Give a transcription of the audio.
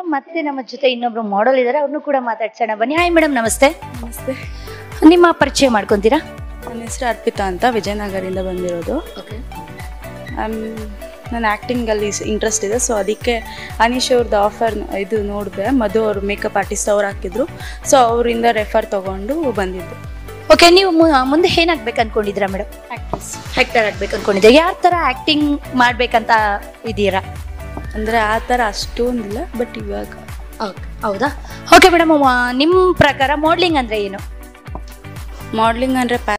ಮತ್ತೆ ನಮ್ಮ ಜೊತೆ ಇನ್ನೊಬ್ರು ಮಾಡೆಲ್ ಇದ್ದಾರೆ ಅವ್ರನ್ನು ಕೂಡ ಮಾತಾಡ್ಸೋಣ ಬನ್ನಿ ಹಾಯ್ ಮೇಡಮ್ ನಮಸ್ತೆ ನಮಸ್ತೆ ನಿಮ್ಮ ಪರಿಚಯ ಮಾಡ್ಕೊಂತೀರಾ ನನ್ನ ಹೆಸರು ಅರ್ಪಿತಾ ಅಂತ ವಿಜಯನಗರಿಂದ ಬಂದಿರೋದು ನಾನು ಆ್ಯಕ್ಟಿಂಗಲ್ಲಿ ಇಂಟ್ರೆಸ್ಟ್ ಇದೆ ಸೊ ಅದಕ್ಕೆ ಅನೀಶ್ ಅವ್ರದ್ದು ಆಫರ್ ಇದು ನೋಡಿದೆ ಮಧು ಅವರು ಮೇಕಪ್ ಆರ್ಟಿಸ್ಟ್ ಅವ್ರು ಹಾಕಿದ್ರು ಸೊ ಅವರಿಂದ ರೆಫರ್ ತೊಗೊಂಡು ಬಂದಿದ್ದು ಓಕೆ ನೀವು ಮು- ಮುಂದೆ ಏನಾಗ್ಬೇಕು ಅನ್ಕೊಂಡಿದ್ದೀರಾ ಮೇಡಮ್ ಆ್ಯಕ್ಟ್ರೆಸ್ ಆಕ್ಟರ್ ಆಗ್ಬೇಕು ಅನ್ಕೊಂಡಿದ್ದೀರಾ ಯಾವ ತರ ಆಕ್ಟಿಂಗ್ ಮಾಡ್ಬೇಕಂತ ಇದೀರಾ ಅಂದರೆ ಆ ಥರ ಅಷ್ಟೊಂದಿಲ್ಲ ಬಟ್ ಇವಾಗ ಹೌದಾ ಓಕೆ ಮೇಡಮ್ ನಿಮ್ಮ ಪ್ರಕಾರ ಮಾಡ್ಲಿಂಗ್ ಅಂದ್ರೆ ಏನು ಮಾಡ್ಲಿಂಗ್ ಅಂದರೆ